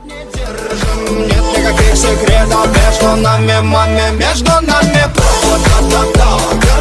Нет никаких секретов между нами, маме, между нами Та-та-та-та,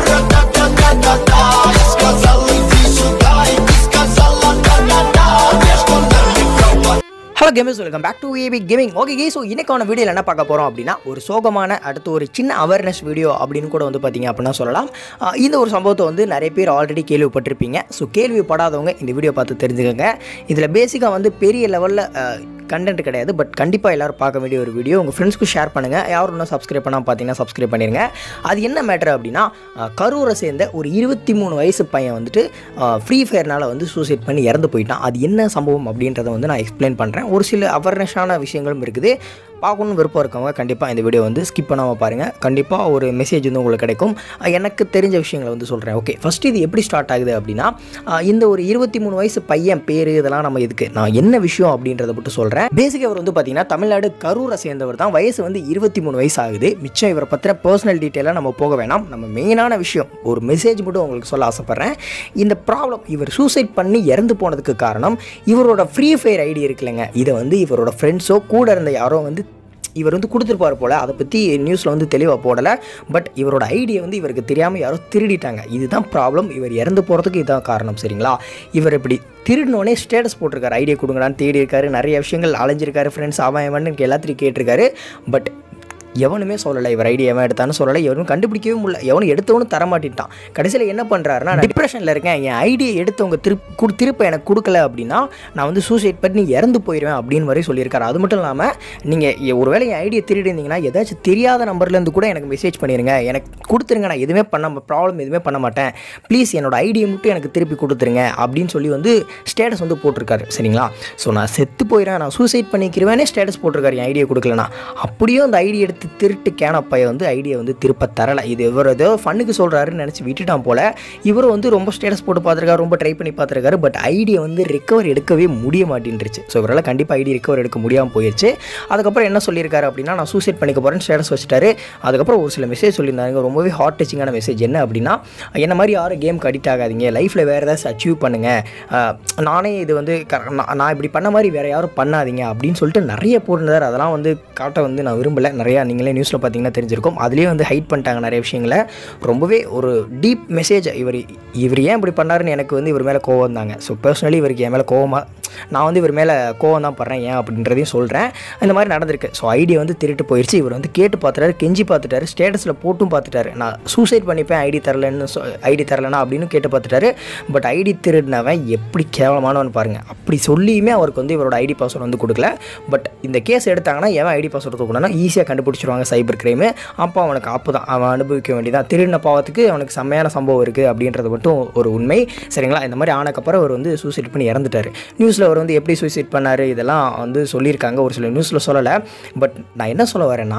та-ра-та-та-та-та Я сказал, иди сюда, и ты сказала да-да-да Между нами пропасть hello gamers welcome back to AB gaming okay கே so இன்னைக்கான வீடியோவில் என்ன பார்க்க போகிறோம் அப்படின்னா ஒரு சோகமான அடுத்து ஒரு சின்ன அவேர்னஸ் வீடியோ அப்படின்னு கூட வந்து பார்த்தீங்க அப்படின்னா சொல்லலாம் ஆஹ் இந்த ஒரு சம்பவத்தை வந்து நிறைய பேர் ஆல்ரெடி கேள்விப்பட்டிருப்பீங்க ஸோ கேள்விப்படாதவங்க இந்த வீடியோ பார்த்து தெரிஞ்சுக்கோங்க இதில் பேசிக்காக வந்து பெரிய லெவலில் கண்டென்ட் கிடையாது பட் கண்டிப்பாக எல்லாரும் பார்க்க வேண்டிய ஒரு வீடியோ உங்கள் ஃப்ரெண்ட்ஸ்க்கு ஷேர் பண்ணுங்கள் யாரும் இன்னும் சப்ஸ்கிரைப் பண்ணால் பார்த்தீங்கன்னா சப்ஸ்கிரைப் பண்ணிடுங்க அது என்ன மேட்ரு அப்படின்னா ஆஹ் கரூரை சேர்ந்த ஒரு இருபத்தி மூணு வயசு பையன் வந்துட்டு ஃப்ரீ ஃபயர்னால் வந்து சூசைட் பண்ணி இறந்து போயிட்டான் அது என்ன சம்பவம் அப்படின்றத வந்து நான் எக்ஸ்பிளைன் பண்ணுறேன் ஒரு சில அவேர்னஸான விஷயங்களும் இருக்குது பார்க்கணும் விருப்பம் இருக்கவங்க கண்டிப்பாக இந்த வீடியோ வந்து ஸ்கிப் பண்ணாமல் பாருங்கள் கண்டிப்பாக ஒரு மெசேஜ் வந்து உங்களுக்கு கிடைக்கும் அஹ் எனக்கு தெரிஞ்ச விஷயங்களை வந்து சொல்கிறேன் ஓகே ஃபஸ்ட்டு இது எப்படி ஸ்டார்ட் ஆகுது அப்படின்னா அஹ் இந்த ஒரு இருபத்தி மூணு வயசு பையன் பேர் இதெல்லாம் நம்ம இதுக்கு நான் என்ன விஷயம் அப்படின்றத மட்டும் சொல்கிறேன் பேசிக்காக அவர் வந்து பார்த்தீங்கன்னா தமிழ்நாடு கரூரை சேர்ந்தவர் தான் வயசு வந்து இருபத்தி மூணு வயசு ஆகுது மிச்சம் இவரை பற்றின பர்சனல் டீட்டெயிலாக நம்ம போக வேணாம் நம்ம மெயினான விஷயம் ஒரு மெசேஜ் மட்டும் உங்களுக்கு சொல்ல ஆசைப்பட்றேன் இந்த ப்ராப்ளம் இவர் சூசைட் பண்ணி இறந்து போனதுக்கு காரணம் இவரோட ஃப்ரீ ஃபயர் ஐடி இருக்குல்லங்க இதை வந்து இவரோட ஃப்ரெண்ட்ஸோ கூட இருந்த யாரோ வந்து இவர் வந்து கொடுத்துருப்பார் போல் அதை பற்றி நியூஸில் வந்து தெளிவாக போடலை பட் இவரோட ஐடியை வந்து இவருக்கு தெரியாமல் யாரோ திருடிட்டாங்க இதுதான் ப்ராப்ளம் இவர் இறந்து போகிறதுக்கு இதுதான் காரணம் சரிங்களா இவர் இப்படி திருடினோடனே ஸ்டேட்டஸ் போட்டிருக்காரு ஐடியா கொடுங்கடான்னு தேடி இருக்காரு நிறைய விஷயங்கள் அலைஞ்சிருக்காரு ஃப்ரெண்ட்ஸ் அவன் எவன்னு எல்லாத்தையும் கேட்டிருக்காரு பட் எவனுமே சொல்லலை இவர் ஐடியா எவன் எடுத்தான்னு சொல்லலை எவனும் கண்டுபிடிக்கவே முடியல எவனும் எடுத்தவனும் தரமாட்டிட்டான் கடைசியில் என்ன பண்ணுறாருன்னா நான் டிப்ரெஷனில் இருக்கேன் என் ஐடியை எடுத்தவங்க திருப் குடு திருப்ப எனக்கு கொடுக்கல அப்படின்னா நான் வந்து சூசைட் பண்ணி இறந்து போயிடுவேன் அப்படின்னு வரை சொல்லியிருக்காரு அது மட்டும் இல்லாமல் நீங்கள் ஒருவேளை என் ஐடியை திருடி இருந்தீங்கன்னா ஏதாச்சும் தெரியாத நம்பர்லேருந்து கூட எனக்கு மெசேஜ் பண்ணிடுங்க எனக்கு கொடுத்துருங்க நான் எதுவுமே பண்ண ப்ராப்ளம் எதுவுமே பண்ண மாட்டேன் ப்ளீஸ் என்னோட ஐடியை மட்டும் எனக்கு திருப்பி கொடுத்துருங்க அப்படின்னு சொல்லி வந்து ஸ்டேட்டஸ் வந்து போட்டிருக்காரு சரிங்களா ஸோ நான் செத்து போயிடுறேன் நான் சூசைட் பண்ணிக்கிறவேனே ஸ்டேட்டஸ் போட்டிருக்காரு என் ஐடியா கொடுக்கலனா அப்படியும் அந்த ஐடியா எடுத்து திருட்டு கேனப்பைய வந்து ஐடியா வந்து திருப்ப தரலை இது இவர் ஏதோ ஃபண்ணுக்கு சொல்கிறாருன்னு நினச்சி விட்டுட்டான் போல் இவரும் வந்து ரொம்ப ஸ்டேட்டஸ் போட்டு பார்த்துருக்காரு ரொம்ப ட்ரை பண்ணி பார்த்துருக்காரு பட் ஐடியா வந்து ரெக்கவர் எடுக்கவே முடிய மாட்டேன்ருச்சு ஸோ இவரால் கண்டிப்பாக ஐடி ரெக்கவர் எடுக்க முடியாமல் போயிடுச்சு அதுக்கப்புறம் என்ன சொல்லியிருக்காரு அப்படின்னா நான் சூசைட் பண்ணிக்க போகிறேன்னு ஸ்டேட்டஸ் வச்சுட்டாரு அதுக்கப்புறம் ஒரு சில மெசேஜ் சொல்லியிருந்தாங்க ரொம்பவே ஹார்ட் டச்சிங்கான மெசேஜ் என்ன அப்படின்னா என்ன மாதிரி யாரும் கேம்க்கு அடிக்ட் ஆகாதீங்க லைஃப்பில் வேறு ஏதாச்சும் அச்சீவ் பண்ணுங்கள் நானே இது வந்து கர- நான் நான் இப்படி பண்ண மாதிரி வேறு யாரும் பண்ணாதீங்க அப்படின்னு சொல்லிட்டு நிறைய போட்டிருந்தார் அதெல்லாம் வந்து காட்ட வந்து நான் விரும்பலை நிறையா நீங்களே நியூஸில் பார்த்தீங்கன்னா தெரிஞ்சிருக்கும் அதுலேயே வந்து ஹைட் பண்ணிட்டாங்க நிறைய விஷயங்களை ரொம்பவே ஒரு டீப் மெசேஜ் இவர் இவர் ஏன் இப்படி பண்ணாருன்னு எனக்கு வந்து இவர் மேலே கோவம் தாங்க ஸோ பர்சனலி இவருக்கு என் மேலே கோவமாக நான் வந்து இவர் மேலே கோவம் தான் படுறேன் ஏன் அப்படின்றதையும் சொல்கிறேன் இந்த மாதிரி நடந்திருக்கு ஸோ ஐடியா வந்து திருட்டு போயிடுச்சு இவர் வந்து கேட்டு பார்த்துட்டாரு கெஞ்சி பார்த்துட்டாரு ஸ்டேட்டஸில் போட்டும் பார்த்துட்டாரு நான் சூசைட் பண்ணிப்பேன் ஐடி தரலன்னு ஐடி தரலனா அப்படின்னு கேட்டு பார்த்துட்டாரு பட் ஐடி திருடினவன் எப்படி கேவலமானவன் பாருங்கள் அப்படி சொல்லியுமே அவருக்கு வந்து இவரோட ஐடி பாஸ்வேர்டு வந்து கொடுக்கல பட் இந்த கேஸ் எடுத்தாங்கன்னா எவன் ஐடி பாஸ்வேர்டு தூக்கணும்னா ஈஸியாக கண்டுபிடிச்சிருவாங்க சைபர் கிரைமு அப்போ அவனுக்கு அப்போ தான் அவன் அனுபவிக்க வேண்டியதான் திருடின பாவத்துக்கு அவனுக்கு செம்மையான சம்பவம் இருக்குது அப்படின்றது மட்டும் ஒரு உண்மை சரிங்களா இந்த மாதிரி ஆனக்கப்புறம் அவர் வந்து சூசைட் பண்ணி இறந்துட்டார் நியூஸில் அவர் வந்து எப்படி சூசைட் பண்ணார் இதெல்லாம் வந்து சொல்லியிருக்காங்க ஒரு சில நியூஸில் சொல்லலை பட் நான் என்ன சொல்ல வரேன்னா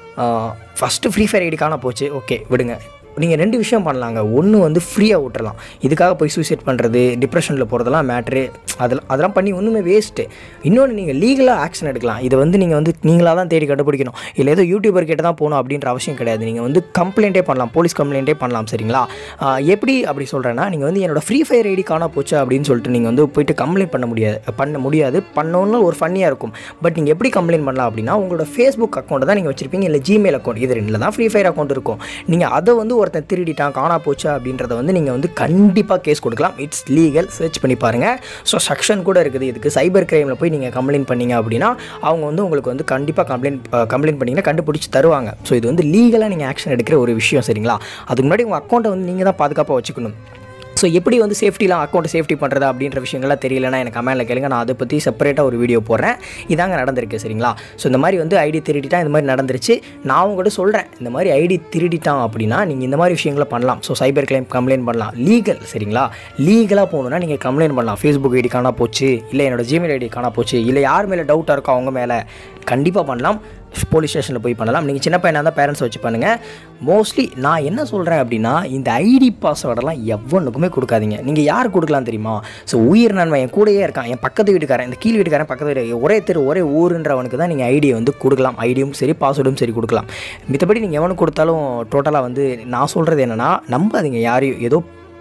ஃபஸ்ட்டு ஃப்ரீ ஃபயர் ஐடி காண போச்சு ஓகே விடுங்க நீங்கள் ரெண்டு விஷயம் பண்ணலாங்க ஒன்று வந்து ஃப்ரீயாக விட்டுறலாம் இதுக்காக போய் சூசைட் பண்ணுறது டிப்ரெஷனில் போகிறதெல்லாம் மேட்ரு அதெல்லாம் அதெல்லாம் பண்ணி ஒன்றுமே வேஸ்ட்டு இன்னொன்று நீங்கள் லீகலாக ஆக்ஷன் எடுக்கலாம் இதை வந்து நீங்கள் வந்து நீங்களாக தான் தேடி கண்டுபிடிக்கணும் இல்லை ஏதோ யூடியூபர் கிட்ட தான் போகணும் அப்படின்ற அவசியம் கிடையாது நீங்கள் வந்து கம்ப்ளைண்ட்டே பண்ணலாம் போலீஸ் கம்ப்ளைண்ட்டே பண்ணலாம் சரிங்களா ஆஹ் எப்படி அப்படி சொல்கிறேன்னா நீங்கள் வந்து என்னோட ஃப்ரீ ஃபயர் ஐடி காணா போச்சு அப்படின்னு சொல்லிட்டு நீங்கள் வந்து போயிட்டு கம்ப்ளைண்ட் பண்ண முடியாது பண்ண முடியாது பண்ணோன்னு ஒரு ஃபன்னியாக இருக்கும் பட் நீங்கள் எப்படி கம்ப்ளைண்ட் பண்ணலாம் அப்படின்னா உங்களோட ஃபேஸ்புக் அக்கௌண்ட்டை தான் நீங்கள் வச்சிருப்பீங்க இல்லை ஜிமெயில் அக்கௌண்ட் இது ரெண்டில் தான் ஃப்ரீ ஃபயர் அக்கௌண்ட் இருக்கும் நீங்கள் அதை வந்து ஒருத்தன் திருடிட்டான் காணா போச்சு அப்படின்றத வந்து நீங்கள் வந்து கண்டிப்பாக கேஸ் கொடுக்கலாம் இட்ஸ் லீகல் சர்ச் பண்ணி பாருங்கள் ஸோ செக்ஷன் கூட இருக்குது இதுக்கு சைபர் கிரைமில் போய் நீங்கள் கம்ப்ளைண்ட் பண்ணீங்க அப்படின்னா அவங்க வந்து உங்களுக்கு வந்து கண்டிப்பாக கம்ப்ளைண்ட் கம்ப்ளைண்ட் பண்ணிங்கன்னா கண்டுபிடிச்சி தருவாங்க ஸோ இது வந்து லீகலாக நீங்கள் ஆக்ஷன் எடுக்கிற ஒரு விஷயம் சரிங்களா அதுக்கு முன்னாடி உங்கள் அக்கௌண்ட்டை வந்து நீங்கள் தான் பாதுகாப்பாக வச்சுக்கணும் ஸோ எப்படி வந்து சேஃப்டிலாம் அக்கௌண்ட் சேஃப்டி பண்ணுறது அப்படின்ற விஷயங்கள்லாம் தெரியலனா எனக்கு கமெண்ட்டில் கேளுங்க நான் அதை பற்றி செப்பரேட்டாக ஒரு வீடியோ போடுறேன் இதாங்க நடந்திருக்கு சரிங்களா ஸோ இந்த மாதிரி வந்து ஐடி திருடிட்டான் இந்த மாதிரி நடந்துருச்சு நான் உங்கள்கிட்ட சொல்கிறேன் இந்த மாதிரி ஐடி திருடிட்டான் அப்படின்னா நீங்கள் இந்த மாதிரி விஷயங்களை பண்ணலாம் ஸோ சைபர் கிளைம் கம்ப்ளைண்ட் பண்ணலாம் லீகல் சரிங்களா லீகலாக போகணுன்னா நீங்கள் கம்ப்ளைண்ட் பண்ணலாம் ஃபேஸ்புக் ஐடி காணா போச்சு இல்லை என்னோட ஜிமெயில் ஐடி காணா போச்சு இல்லை யார் மேலே டவுட்டாக இருக்கோ அவங்க மேலே கண்டிப்பாக பண்ணலாம் போலீஸ் ஸ்டேஷனில் போய் பண்ணலாம் நீங்கள் சின்ன பையனாக இருந்தால் பேரண்ட்ஸ் வச்சு பண்ணுங்கள் மோஸ்ட்லி நான் என்ன சொல்கிறேன் அப்படின்னா இந்த ஐடி பாஸ்வேர்டெல்லாம் எவனுக்குமே கொடுக்காதீங்க நீங்கள் யார் கொடுக்கலாம் தெரியுமா ஸோ உயிர் நன்மை என் கூடயே இருக்கான் என் பக்கத்து வீட்டுக்காரன் இந்த கீழ் வீட்டுக்காரன் பக்கத்து வீட்டு ஒரே தெரு ஒரே ஊருன்றவனுக்கு தான் நீங்கள் ஐடியை வந்து கொடுக்கலாம் ஐடியும் சரி பாஸ்வேர்டும் சரி கொடுக்கலாம் மித்தபடி நீங்கள் எவனுக்கு கொடுத்தாலும் டோட்டலாக வந்து நான் சொல்கிறது என்னென்னா நம்பாதீங்க யாரையும் ஏதோ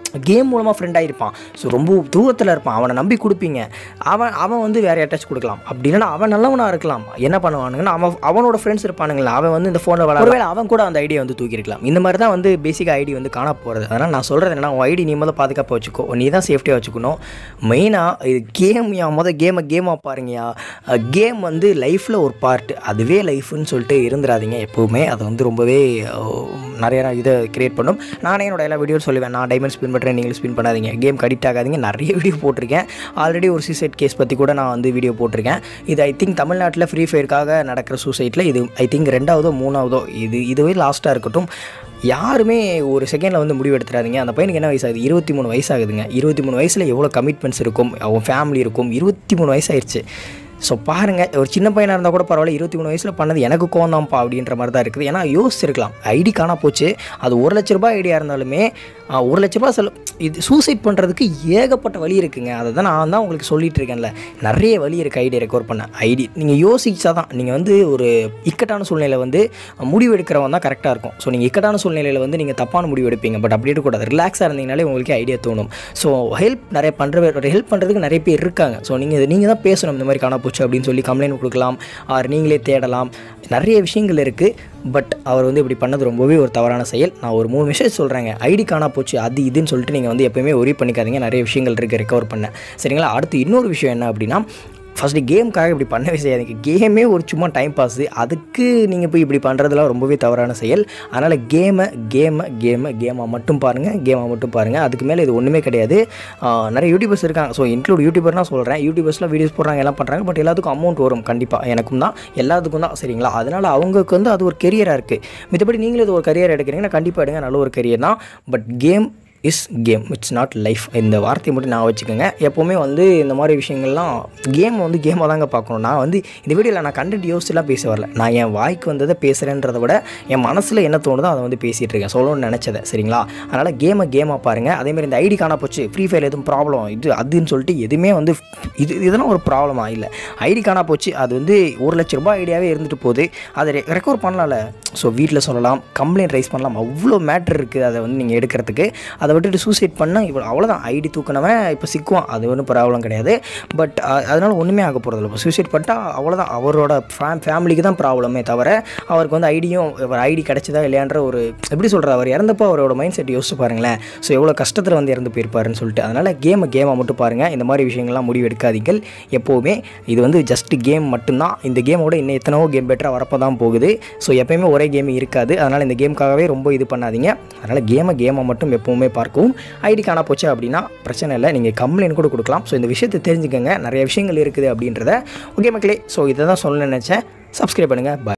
கேம் மூலமாக ஃப்ரெண்டாக இருப்பான் ஸோ ரொம்ப தூரத்தில் இருப்பான் அவனை நம்பி கொடுப்பீங்க அவன் அவன் வந்து வேறு அட்டாச் கொடுக்கலாம் அப்படி இல்லைன்னா அவன் நல்லவனாக இருக்கலாம் என்ன பண்ணுவானுங்கன்னா அவன் அவனோட ஃப்ரெண்ட்ஸ் இருப்பானுங்களா அவன் வந்து இந்த ஃபோனில் விளாட ஒருவேளை அவன் கூட அந்த ஐடியா வந்து தூக்கிருக்கலாம் இந்த மாதிரி தான் வந்து பேசிக் ஐடி வந்து காண போகிறது அதனால் நான் சொல்கிறது என்னன்னா உன் ஐடி நீ முதல்ல பாதுகாப்பாக வச்சுக்கோ நீ தான் சேஃப்டியாக வச்சுக்கணும் மெயினாக இது கேம் யா முதல் கேமை கேமாக பாருங்கயா கேம் வந்து லைஃப்பில் ஒரு பார்ட் அதுவே லைஃப்னு சொல்லிட்டு இருந்துடாதீங்க எப்போவுமே அது வந்து ரொம்பவே அஹ், நிறைய இதை கிரியேட் பண்ணும் நானே என்னோட எல்லா வீடியோ சொல்லுவேன் நான் டைமண்ட் ஸ்பின் பண்ணுறேன் நீங்களும் ஸ்பின் பண்ணாதீங்க கேம் அடிக்ட் ஆகாதீங்க நிறைய வீடியோ போட்டிருக்கேன் ஆல்ரெடி ஒரு சூசைட் கேஸ் பற்றி கூட நான் வந்து வீடியோ போட்டிருக்கேன் இது ஐ திங்க் தமிழ்நாட்டில் ஃப்ரீ ஃபயருக்காக நடக்கிற சூசைட்டில் இது ஐ திங்க் ரெண்டாவதோ மூணாவதோ இது இதுவே லாஸ்ட்டாக இருக்கட்டும் யாருமே ஒரு செகண்டில் வந்து முடிவு எடுத்துறாதீங்க அந்த பையனுக்கு என்ன வயசாகுது இருபத்தி மூணு வயசாகுதுங்க இருபத்தி மூணு வயசில் எவ்வளோ கமிட்மெண்ட்ஸ் இருக்கும் அவன் ஃபேமிலி இருக்கும் இருபத்தி மூணு வயசாயிருச்சு ஸோ பாருங்கள் ஒரு சின்ன பையனாக இருந்தால் கூட பரவாயில்ல இருபத்தி மூணு வயசில் பண்ணது எனக்கு கோந்தாம்ப்பா அப்படின்ற மாதிரி தான் இருக்குது ஏன்னா யோசிச்சிருக்கலாம் ஐடி காணா போச்சு அது ஒரு லட்ச ரூபாய் ஐடியா இருந்தாலுமே ஆ, ஒரு லட்ச ரூபாய் செலவு இது சூசைட் பண்ணுறதுக்கு ஏகப்பட்ட வழி இருக்குங்க அதை தான் நான் தான் உங்களுக்கு சொல்லிட்டு இருக்கேன்ல நிறைய வழி இருக்குது ஐடி ரெக்கவர் பண்ண ஐடி நீங்கள் யோசிச்சா தான் நீங்கள் வந்து ஒரு இக்கட்டான சூழ்நிலை வந்து முடிவு எடுக்கிறவன் தான் கரெக்டாக இருக்கும் ஸோ நீங்கள் இக்கட்டான சூழ்நிலையில் வந்து நீங்கள் தப்பான முடிவு எடுப்பீங்க பட் அப்படி இருக்கக்கூடாது ரிலாக்ஸாக இருந்தீங்கனாலே உங்களுக்கு ஐடியா தோணும் ஸோ ஹெல்ப் நிறைய பண்ணுற ஹெல்ப் பண்ணுறதுக்கு நிறைய பேர் இருக்காங்க ஸோ நீங்கள் நீங்கள் தான் பேசணும் இந்த மாதிரி காணா போச்சு அப்படின்னு சொல்லி கம்ப்ளைண்ட் கொடுக்கலாம் ஆர் நீங்களே தேடலாம் நிறைய விஷயங்கள் இருக்குது பட் அவர் வந்து இப்படி பண்ணது ரொம்பவே ஒரு தவறான செயல் நான் ஒரு மூணு விஷயம் சொல்கிறேங்க ஐடி காணா போச்சு அது இதுன்னு சொல்லிட்டு நீங்கள் வந்து எப்பயுமே ஒரி பண்ணிக்காதீங்க நிறைய விஷயங்கள் இருக்குது ரெக்கவர் பண்ண சரிங்களா அடுத்து இன்னொரு விஷயம் என்ன அப்படின்னா ஃபஸ்ட்டு கேமுக்காக இப்படி பண்ணவே செய்யாதீங்க கேமே ஒரு சும்மா டைம் பாஸு அதுக்கு நீங்கள் போய் இப்படி பண்ணுறதுலாம் ரொம்பவே தவறான செயல் அதனால் கேமை கேமை கேமை கேமாக மட்டும் பாருங்கள் கேமாக மட்டும் பாருங்கள் அதுக்கு மேலே இது ஒன்றுமே கிடையாது ஆஹ் நிறைய யூடியூபர்ஸ் இருக்காங்க ஸோ இன்க்ளூட் யூடியூபர்னா சொல்கிறேன் யூடியூபர்ஸ்லாம் வீடியோஸ் போடுறாங்க எல்லாம் பண்ணுறாங்க பட் எல்லாத்துக்கும் அமௌண்ட் வரும் கண்டிப்பாக எனக்கும் தான் எல்லாத்துக்கும் தான் சரிங்களா அதனால் அவங்களுக்கு வந்து அது ஒரு கெரியராக இருக்குது மித்தபடி நீங்களும் இது ஒரு கரியர் எடுக்கிறீங்கன்னா கண்டிப்பாக எடுங்க நல்ல ஒரு கரியர் தான் but game is game it's not life இந்த வார்த்தையை மட்டும் நான் வச்சுக்கோங்க எப்போவுமே வந்து இந்த மாதிரி விஷயங்கள்லாம் கேம் வந்து கேமாக தாங்க பார்க்கணும் நான் வந்து இந்த வீடியோவில் நான் கண்டென்ட் யோசிச்சுலாம் பேச வரல நான் என் வாய்க்கு வந்ததை பேசுகிறேன்றதை விட என் மனசில் என்ன தோணுதோ அதை வந்து பேசிகிட்டு இருக்கேன் சொல்லணும்னு நினச்சதை சரிங்களா அதனால் கேமை கேமாக பாருங்கள் அதேமாதிரி இந்த ஐடி காணா போச்சு ஃப்ரீ ஃபயர் எதுவும் ப்ராப்ளம் இது அதுன்னு சொல்லிட்டு எதுவுமே வந்து இது இதெல்லாம் ஒரு ப்ராப்ளமாக இல்லை ஐடி காணா போச்சு அது வந்து ஒரு லட்ச ரூபாய் ஐடியாவே இருந்துட்டு போகுது அதை ரெக்கவர் பண்ணலாம்ல ஸோ வீட்டில் சொல்லலாம் கம்ப்ளைண்ட் ரைஸ் பண்ணலாம் அவ்வளோ மேட்ரு இருக்குது அதை வந்து நீங்கள் எடுக்கிறதுக்கு அதை விட்டுட்டு சூசைட் பண்ணால் இவ்வளோ அவ்வளோதான் ஐடி தூக்கினவன் இப்போ சிக்குவான் அது ஒன்றும் ப்ராப்ளம் கிடையாது பட் அதனால் ஒன்றுமே ஆக போகிறதில்ல இப்போ சூசைட் பண்ணிட்டால் அவ்வளோதான் அவரோட ஃபேம் ஃபேமிலிக்கு தான் ப்ராப்ளமே தவிர அவருக்கு வந்து ஐடியும் ஐடி கிடச்சதா இல்லையான்ற ஒரு எப்படி சொல்கிறது அவர் இறந்தப்போ அவரோட மைண்ட் செட் யோசிச்சு பாருங்களேன் ஸோ எவ்வளோ கஷ்டத்தில் வந்து இறந்து போயிருப்பாருன்னு சொல்லிட்டு அதனால் கேமை கேமை மட்டும் பாருங்கள் இந்த மாதிரி விஷயங்கள்லாம் முடிவு எடுக்காதீங்கள் எப்போவுமே இது வந்து ஜஸ்ட் கேம் மட்டும்தான் இந்த கேமோட இன்னும் எத்தனோ கேம் பெட்டராக வரப்போ தான் போகுது ஸோ எப்பயுமே ஒரே கேம் இருக்காது அதனால் இந்த கேமுக்காகவே ரொம்ப இது பண்ணாதீங்க அதனால் கேமை கேமை மட்டும் எப்போவுமே பார்க்கவும் ஐடி காணா போச்சு அப்படின்னா பிரச்சனை இல்லை நீங்கள் கம்ப்ளைண்ட் கூட கொடுக்கலாம் ஸோ இந்த விஷயத்தை தெரிஞ்சுக்கங்க நிறைய விஷயங்கள் இருக்குது அப்படின்றத ஓகே மக்களே ஸோ இதை தான் சொல்ல நினச்சேன் சப்ஸ்கிரைப் பண்ணுங்கள் பாய்